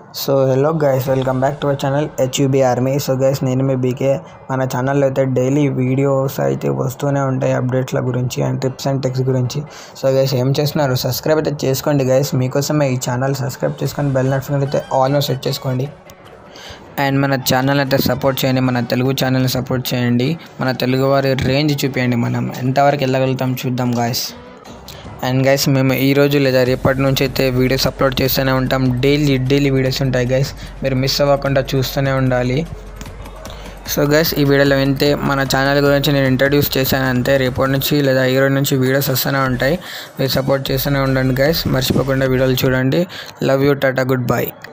so hello guys welcome back to our channel H U B army so guys నేను మీ BK మన ఛానల్లో అయితే డైలీ వీడియోస్ అయితే వస్తూనే ఉంటాయి అప్డేట్ల గురించి అండ్ టిప్స్ అండ్ టెక్స్ గురించి సో గైస్ ఏం చేస్తున్నారు సబ్స్క్రైబ్ అయితే చేసుకోండి గైస్ మీకోసమే ఈ ఛానల్ సబ్స్క్రైబ్ చేసుకొని బెల్ నోటిఫికేషన్ అయితే ఆల్మోస్ట్ సెట్ చేసుకోండి అండ్ మన ఛానల్ అయితే సపోర్ట్ చేయండి మన తెలుగు ఛానల్ని సపోర్ట్ చేయండి మన తెలుగు వారి రేంజ్ చూపించండి మనం ఎంతవరకు వెళ్ళగలుగుతాం చూద్దాం గాయస్ అండ్ గైస్ మేము ఈ రోజు లేదా రేపటి నుంచి అయితే వీడియోస్ అప్లోడ్ చేస్తూనే ఉంటాం డైలీ డైలీ వీడియోస్ ఉంటాయి గైస్ మీరు మిస్ అవ్వకుండా చూస్తూనే ఉండాలి సో గైస్ ఈ వీడియోలో వింటే మన ఛానల్ గురించి నేను ఇంట్రడ్యూస్ చేశాను అంతే రేపటి నుంచి లేదా ఈ రోజు నుంచి వీడియోస్ వస్తూనే ఉంటాయి మీరు సపోర్ట్ చేస్తూనే ఉండండి గైస్ మర్చిపోకుండా వీడియోలు చూడండి లవ్ యూ టాటా గుడ్ బై